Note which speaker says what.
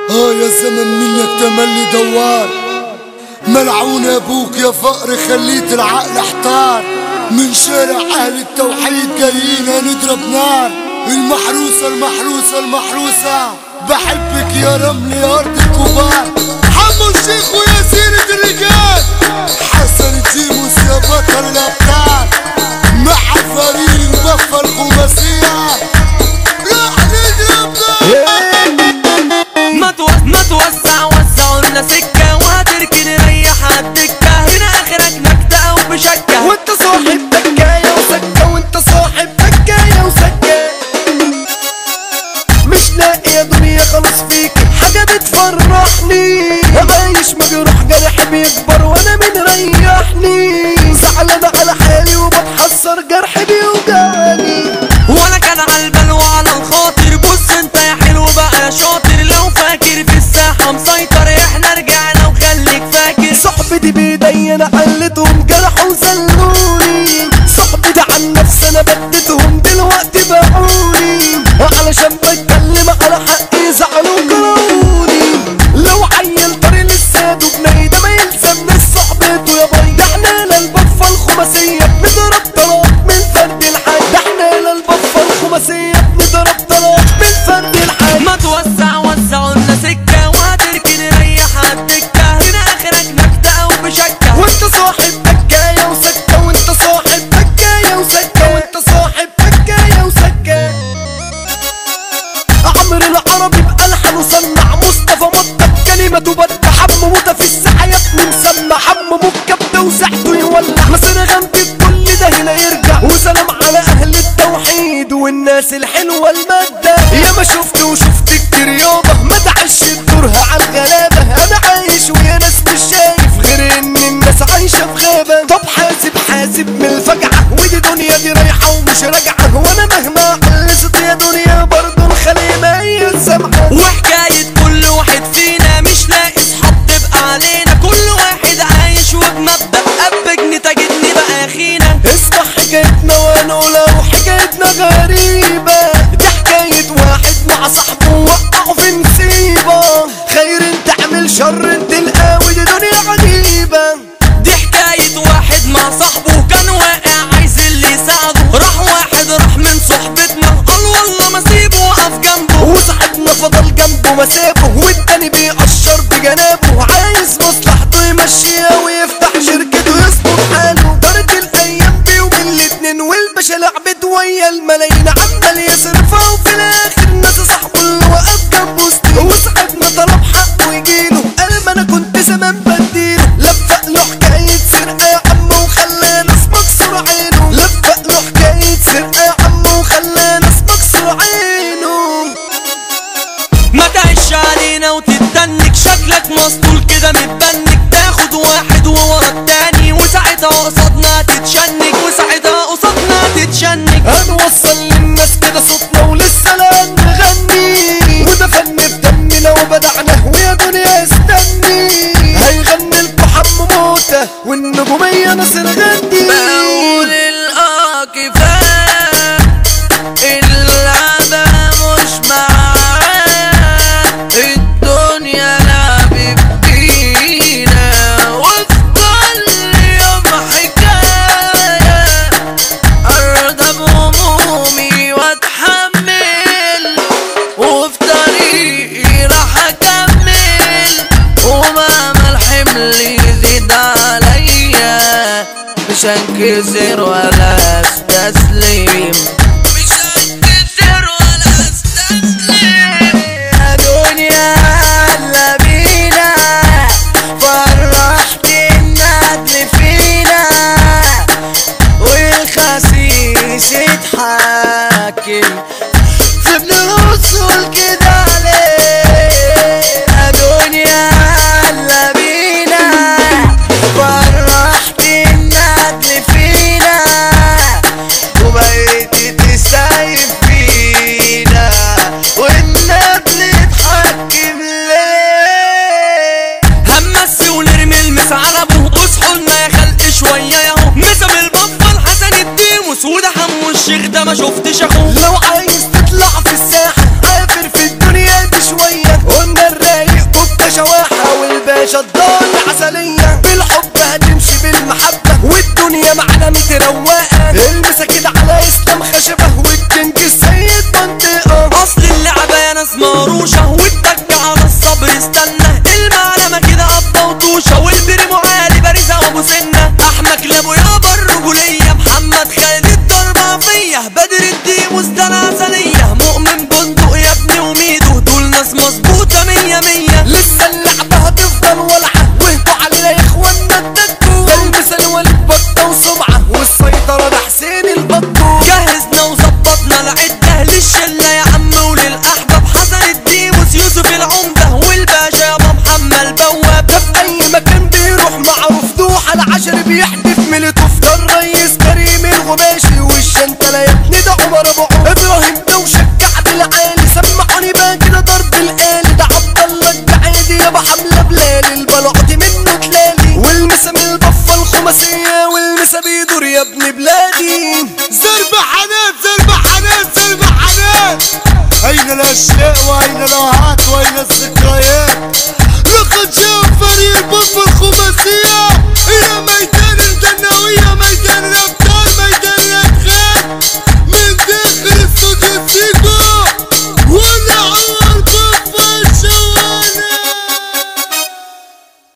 Speaker 1: اه يا زمن منك تملي دوار ملعون يا ابوك يا فقر خليت العقل احتار من شارع اهل التوحيد جايين نضرب نار المحروسة المحروسة المحروسة بحبك يا رمل يا ارض الكبار حمو الشيخ ويا سيرة الرجال حسن جيموس يا بطل الابطال مع فريق بفا الخماسية راح نضرب نار
Speaker 2: ما توس ما توسع وسعوا لنا سكة وهتركن ريح الدكة هنا اخرك نكتة او بشكة
Speaker 3: وانت صاحب دكاية وسكة وانت صاحب دكاية وسكة مش لاقي يا دنيا خلاص فيك حاجة بتفرحني عايش مجروح جرح بيكبر وانا من ريحني زعلان على حالي وبتحسر جرحي بيوجعني
Speaker 2: وانا كان على البال وعلى الخاطر بص انت يا حلو بقى شاطر لو فاكر في الساحة مسيطر احنا رجعنا وخليك فاكر
Speaker 3: صحبتي بايدي انا قلتهم جرحوا وزلوني صحبتي عن نفسي انا بديتهم دلوقتي باعوني علشان بتكلم على حقي زعلوا كرهوني لو عيل طريق للساد وبني ده ما يلزمناش صحبته يا باي ده احنا للبفه الخماسيه بنضرب طلاق من فرد الحي ده احنا للبفه الخماسيه بنضرب طلاق من فرد الحي
Speaker 2: ما توسع وسعوا لنا سكة وهتركن ريح الدكة هنا اخرك نكتة او بشكة
Speaker 3: وانت صاحب دكاية وسكة وانت صاحب دكاية وسكة وانت صاحب دكاية وسكة عمرو العربي بألحن وسمع مصطفى مدة بكلمة بدع حم موتة في الساحة يا ابني مسمع حم مكب وساحته يولع مسيرة غنبي كل ده هنا يرجع وسلام على أهل التوحيد والناس الحلوة المادة يا ما شفت وشفت كتير يابا ما تعش دورها على الغلابة أنا عايش ويا ناس مش شايف غير إن الناس عايشة في غابة طب حاسب حاسب من الفجعة ودي دنيا دي رايحة ومش راجعة وأنا مهما قلصت يا دنيا برضه نخلي ما هي سامعة
Speaker 2: وحكاية كل واحد فينا مش لاقي صحاب تبقى علينا كل واحد عايش وبمبدأ أبجني تجدني بقى أخينا
Speaker 3: اسمع حكايتنا ونقولها وحكايتنا غريبة دي حكاية واحد مع صاحبه وقعوا في مصيبة خير تعمل شر تلقى ودي دنيا عجيبة
Speaker 2: دي حكاية واحد مع صاحبه كان واقع عايز اللي يساعده راح واحد راح من صحبتنا قال والله ما سيبه وقف جنبه
Speaker 3: وصاحبنا فضل جنبه ما سابه والتاني بيقشر بجنابه عايز مصلحته يمشيها ويفتح شركته يظبط حاله دارت الايام بيوم الاتنين والباشا لعبت ويا الملايين عمال يصرفها وفي الاخر ناس صاحبه اللي وقف جنبه سنين وصاحبنا طلب حقه يجيله قال ما انا كنت زمان بديله لفق له حكايه سرقه يا عم وخلى ناس مكسور عينه لفق له حكايه سرقه يا عم وخلى ناس مكسور عينه
Speaker 2: ما تعيش علينا وتتنك شكلك مسطول كده متبنك تاخد واحد وورا التاني وساعتها قصادنا تتشنك وساعتها قصادنا تتشنك
Speaker 3: هنوصل للناس كده صوتنا ولسه لا نغني وده فن في دمنا وبدعنا ويا دنيا استني هيغني لكم حمو موتة والنجومية ناصر غندي
Speaker 2: بقول الاه كفايه اللعبة مش معاه الدنيا لعبت بينا وفي كل يوم حكاية أرضى بهمومي وأتحمل وفي طريقي راح أكمل ومهما الحمل يزيد عليا مش هنكسر ولا استسلم مش هنكسر ولا استسلم يا دنيا هلا بينا فرحت النادل فينا والخسيس اتحاكم في ابن الوصول كده عليه يا دنيا هلا بينا فرحت النادل فينا
Speaker 3: علامة رواقة المسا كده على اسلام خشبة والكينج السيد منطقة
Speaker 2: اصل اللعبة يا ناس ماروشة والتك على الصبر استنى المعلمة كده قبضة وطوشة والبريمو عالي بارزة وابو سنة احمد كلابو يابا الرجولية محمد خالد الضربة فيا بدر الديموس ده العسلية مؤمن بندق يا ابني وميدو دول ناس مظبوطة مية مية
Speaker 3: لسه اللعبة هتفضل ولعة واهدوا علينا يا اخوانا الدكو ده المثال وليد بطة وسمعة والسيطرة ده حسين البطو
Speaker 2: جهزنا وظبطنا العدة للشلة يا عم وللأحباب حسن الديموس يوسف العمدة والباشا يابا محمد بواب
Speaker 3: ده في اي مكان بيروح معروف دوح على عشر بيحدف ملتوف ده الريس كريم الغباشي والشنتلة يا ابني ده عمر ابو عمر ابراهيم ده وشجع بالعالي سمعوني بقى كده ضرب الآلي ده عبد الله الجعيدي يابا حملة بلال البلعوتي منه تلالي والمسا من البفة الخماسية والمسا بيدور يا ابن بلادي
Speaker 1: زرب حنان زرب حنان زرب حنان أين الأشياء وأين الآهات وأين الذكريات